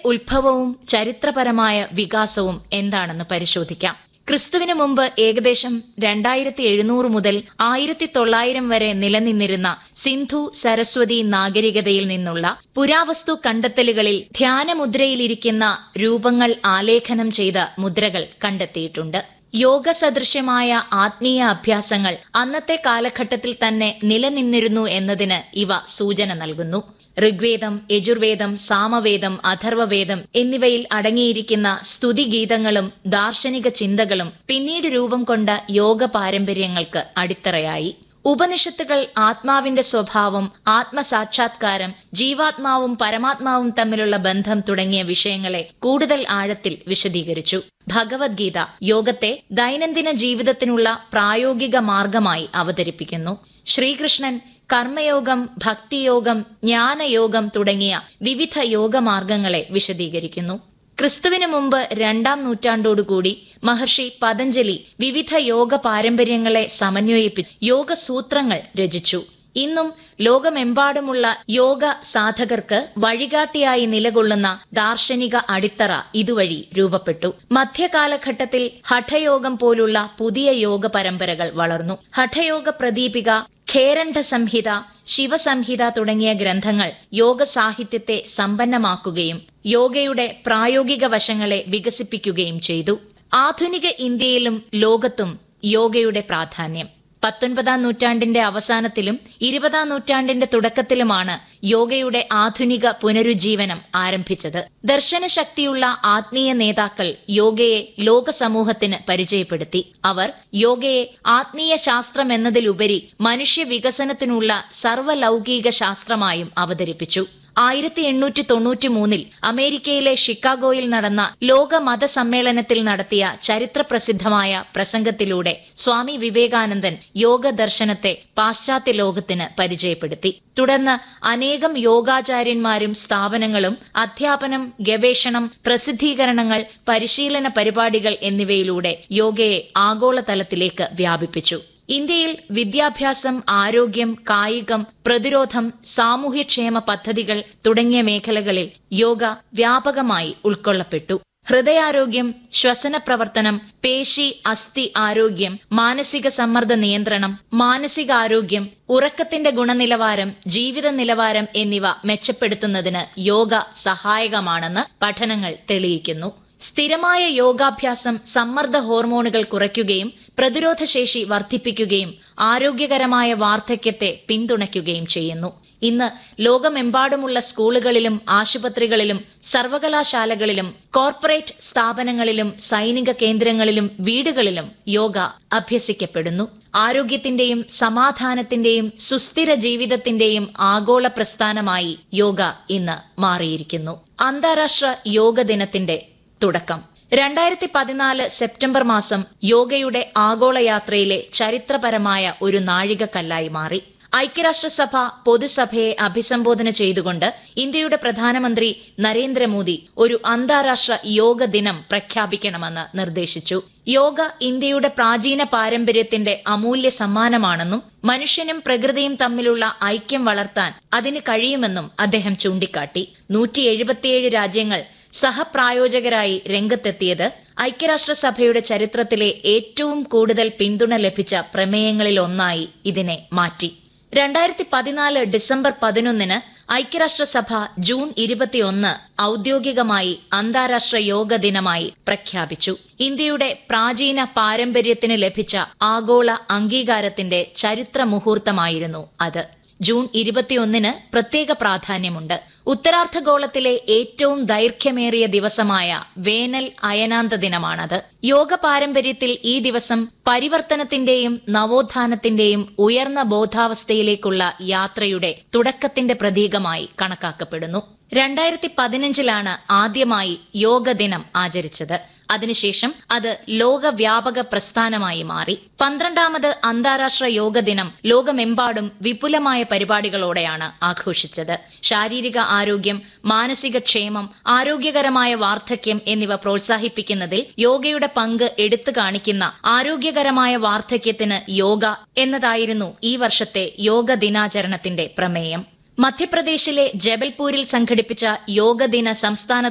ഉത്ഭവവും ചരിത്രപരമായ വികാസവും എന്താണെന്ന് പരിശോധിക്കാം ക്രിസ്തുവിന് മുമ്പ് ഏകദേശം രണ്ടായിരത്തി എഴുന്നൂറ് മുതൽ ആയിരത്തി തൊള്ളായിരം വരെ നിലനിന്നിരുന്ന സിന്ധു സരസ്വതി നാഗരികതയിൽ നിന്നുള്ള പുരാവസ്തു കണ്ടെത്തലുകളിൽ ധ്യാനമുദ്രയിലിരിക്കുന്ന രൂപങ്ങൾ ആലേഖനം ചെയ്ത മുദ്രകൾ കണ്ടെത്തിയിട്ടുണ്ട് യോഗ സദൃശ്യമായ ആത്മീയ അഭ്യാസങ്ങൾ അന്നത്തെ കാലഘട്ടത്തിൽ തന്നെ നിലനിന്നിരുന്നു എന്നതിന് ഇവ സൂചന നൽകുന്നു ഋഗ്വേദം യജുർവേദം സാമവേദം അഥർവവേദം എന്നിവയിൽ അടങ്ങിയിരിക്കുന്ന സ്തുതിഗീതങ്ങളും ദാർശനിക ചിന്തകളും പിന്നീട് രൂപം കൊണ്ട യോഗ പാരമ്പര്യങ്ങൾക്ക് അടിത്തറയായി ഉപനിഷത്തുകൾ ആത്മാവിന്റെ സ്വഭാവം ആത്മസാക്ഷാത്കാരം ജീവാത്മാവും പരമാത്മാവും തമ്മിലുള്ള ബന്ധം തുടങ്ങിയ വിഷയങ്ങളെ കൂടുതൽ ആഴത്തിൽ വിശദീകരിച്ചു ഭഗവത്ഗീത യോഗത്തെ ദൈനംദിന ജീവിതത്തിനുള്ള പ്രായോഗിക മാർഗമായി അവതരിപ്പിക്കുന്നു ശ്രീകൃഷ്ണൻ കർമ്മയോഗം ഭക്തിയോഗം ജ്ഞാനയോഗം തുടങ്ങിയ വിവിധ യോഗമാർഗങ്ങളെ വിശദീകരിക്കുന്നു ക്രിസ്തുവിന് മുമ്പ് രണ്ടാം നൂറ്റാണ്ടോടുകൂടി മഹർഷി പതഞ്ജലി വിവിധ യോഗ പാരമ്പര്യങ്ങളെ സമന്വയിപ്പിച്ച് യോഗസൂത്രങ്ങൾ രചിച്ചു ഇന്നും ലോകമെമ്പാടുമുള്ള യോഗ സാധകർക്ക് വഴികാട്ടിയായി നിലകൊള്ളുന്ന ദാർശനിക അടിത്തറ ഇതുവഴി രൂപപ്പെട്ടു മധ്യകാലഘട്ടത്തിൽ ഹഠയോഗം പോലുള്ള പുതിയ യോഗ പരമ്പരകൾ വളർന്നു ഹഠയോഗ പ്രദീപിക ഖേരണ്ഡ സംഹിത ശിവസംഹിത തുടങ്ങിയ ഗ്രന്ഥങ്ങൾ യോഗ സാഹിത്യത്തെ സമ്പന്നമാക്കുകയും യോഗയുടെ പ്രായോഗിക വശങ്ങളെ വികസിപ്പിക്കുകയും ചെയ്തു ആധുനിക ഇന്ത്യയിലും ലോകത്തും യോഗയുടെ പ്രാധാന്യം പത്തൊൻപതാം നൂറ്റാണ്ടിന്റെ അവസാനത്തിലും ഇരുപതാം നൂറ്റാണ്ടിന്റെ തുടക്കത്തിലുമാണ് യോഗയുടെ ആധുനിക പുനരുജ്ജീവനം ആരംഭിച്ചത് ദർശനശക്തിയുള്ള ആത്മീയ നേതാക്കൾ യോഗയെ ലോക സമൂഹത്തിന് പരിചയപ്പെടുത്തി അവർ യോഗയെ ആത്മീയ ശാസ്ത്രം എന്നതിലുപരി മനുഷ്യ വികസനത്തിനുള്ള സർവ്വലൗകിക ശാസ്ത്രമായും അവതരിപ്പിച്ചു ആയിരത്തി എണ്ണൂറ്റി തൊണ്ണൂറ്റി മൂന്നിൽ അമേരിക്കയിലെ ഷിക്കാഗോയിൽ നടന്ന ലോക മതസമ്മേളനത്തിൽ നടത്തിയ ചരിത്രപ്രസിദ്ധമായ പ്രസംഗത്തിലൂടെ സ്വാമി വിവേകാനന്ദൻ യോഗ ദർശനത്തെ പാശ്ചാത്യ ലോകത്തിന് പരിചയപ്പെടുത്തി തുടർന്ന് അനേകം യോഗാചാര്യന്മാരും സ്ഥാപനങ്ങളും അധ്യാപനം ഗവേഷണം പ്രസിദ്ധീകരണങ്ങൾ പരിശീലന പരിപാടികൾ എന്നിവയിലൂടെ യോഗയെ ആഗോളതലത്തിലേക്ക് വ്യാപിപ്പിച്ചു ഇന്ത്യയിൽ വിദ്യാഭ്യാസം ആരോഗ്യം കായികം പ്രതിരോധം സാമൂഹ്യക്ഷേമ പദ്ധതികൾ തുടങ്ങിയ മേഖലകളിൽ യോഗ വ്യാപകമായി ഉൾക്കൊള്ളപ്പെട്ടു ഹൃദയാരോഗ്യം ശ്വസന പ്രവർത്തനം പേശി അസ്ഥി ആരോഗ്യം മാനസിക സമ്മർദ്ദ നിയന്ത്രണം മാനസികാരോഗ്യം ഉറക്കത്തിന്റെ ഗുണനിലവാരം ജീവിത നിലവാരം എന്നിവ മെച്ചപ്പെടുത്തുന്നതിന് യോഗ സഹായകമാണെന്ന് പഠനങ്ങൾ തെളിയിക്കുന്നു സ്ഥിരമായ യോഗാഭ്യാസം സമ്മർദ്ദ ഹോർമോണുകൾ കുറയ്ക്കുകയും പ്രതിരോധശേഷി വർദ്ധിപ്പിക്കുകയും ആരോഗ്യകരമായ വാർദ്ധക്യത്തെ പിന്തുണയ്ക്കുകയും ചെയ്യുന്നു ഇന്ന് ലോകമെമ്പാടുമുള്ള സ്കൂളുകളിലും ആശുപത്രികളിലും സർവകലാശാലകളിലും കോർപ്പറേറ്റ് സ്ഥാപനങ്ങളിലും സൈനിക കേന്ദ്രങ്ങളിലും വീടുകളിലും യോഗ അഭ്യസിക്കപ്പെടുന്നു ആരോഗ്യത്തിന്റെയും സമാധാനത്തിന്റെയും സുസ്ഥിര ജീവിതത്തിന്റെയും ആഗോള പ്രസ്ഥാനമായി യോഗ ഇന്ന് മാറിയിരിക്കുന്നു അന്താരാഷ്ട്ര യോഗ ദിനത്തിന്റെ തുടക്കം രണ്ടായിരത്തി പതിനാല് സെപ്റ്റംബർ മാസം യോഗയുടെ ആഗോള യാത്രയിലെ ചരിത്രപരമായ ഒരു നാഴികക്കല്ലായി മാറി ഐക്യരാഷ്ട്രസഭ പൊതുസഭയെ അഭിസംബോധന ചെയ്തുകൊണ്ട് ഇന്ത്യയുടെ പ്രധാനമന്ത്രി നരേന്ദ്രമോദി ഒരു അന്താരാഷ്ട്ര യോഗ ദിനം പ്രഖ്യാപിക്കണമെന്ന് നിർദ്ദേശിച്ചു യോഗ ഇന്ത്യയുടെ പ്രാചീന പാരമ്പര്യത്തിന്റെ അമൂല്യ സമ്മാനമാണെന്നും മനുഷ്യനും പ്രകൃതിയും തമ്മിലുള്ള ഐക്യം വളർത്താൻ അതിന് കഴിയുമെന്നും അദ്ദേഹം ചൂണ്ടിക്കാട്ടി നൂറ്റി എഴുപത്തിയേഴ് രാജ്യങ്ങൾ സഹപ്രായോജകരായി രംഗത്തെത്തിയത് ഐക്യരാഷ്ട്രസഭയുടെ ചരിത്രത്തിലെ ഏറ്റവും കൂടുതൽ പിന്തുണ ലഭിച്ച പ്രമേയങ്ങളിൽ ഒന്നായി ഇതിനെ മാറ്റി രണ്ടായിരത്തി പതിനാല് ഡിസംബർ പതിനൊന്നിന് ഐക്യരാഷ്ട്രസഭ ജൂൺ ഇരുപത്തിയൊന്ന് ഔദ്യോഗികമായി അന്താരാഷ്ട്ര യോഗ ദിനമായി പ്രഖ്യാപിച്ചു ഇന്ത്യയുടെ പ്രാചീന പാരമ്പര്യത്തിന് ലഭിച്ച ആഗോള അംഗീകാരത്തിന്റെ ചരിത്ര മുഹൂർത്തമായിരുന്നു അത് ജൂൺ ഇരുപത്തിയൊന്നിന് പ്രത്യേക പ്രാധാന്യമുണ്ട് ഉത്തരാർദ്ധഗോളത്തിലെ ഏറ്റവും ദൈർഘ്യമേറിയ ദിവസമായ വേനൽ അയനാന്ത ദിനമാണത് യോഗ പാരമ്പര്യത്തിൽ ഈ ദിവസം പരിവർത്തനത്തിന്റെയും നവോത്ഥാനത്തിന്റെയും ഉയർന്ന ബോധാവസ്ഥയിലേക്കുള്ള യാത്രയുടെ തുടക്കത്തിന്റെ പ്രതീകമായി കണക്കാക്കപ്പെടുന്നു രണ്ടായിരത്തി പതിനഞ്ചിലാണ് ആദ്യമായി യോഗ ദിനം ആചരിച്ചത് അതിനുശേഷം അത് ലോകവ്യാപക പ്രസ്ഥാനമായി മാറി പന്ത്രണ്ടാമത് അന്താരാഷ്ട്ര യോഗ ദിനം ലോകമെമ്പാടും വിപുലമായ പരിപാടികളോടെയാണ് ആഘോഷിച്ചത് ശാരീരിക ആരോഗ്യം മാനസിക ക്ഷേമം ആരോഗ്യകരമായ വാർദ്ധക്യം എന്നിവ പ്രോത്സാഹിപ്പിക്കുന്നതിൽ യോഗയുടെ പങ്ക് എടുത്തു കാണിക്കുന്ന ആരോഗ്യകരമായ വാർദ്ധക്യത്തിന് യോഗ എന്നതായിരുന്നു ഈ വർഷത്തെ യോഗ ദിനാചരണത്തിന്റെ പ്രമേയം മധ്യപ്രദേശിലെ ജബൽപൂരിൽ സംഘടിപ്പിച്ച യോഗ ദിന സംസ്ഥാന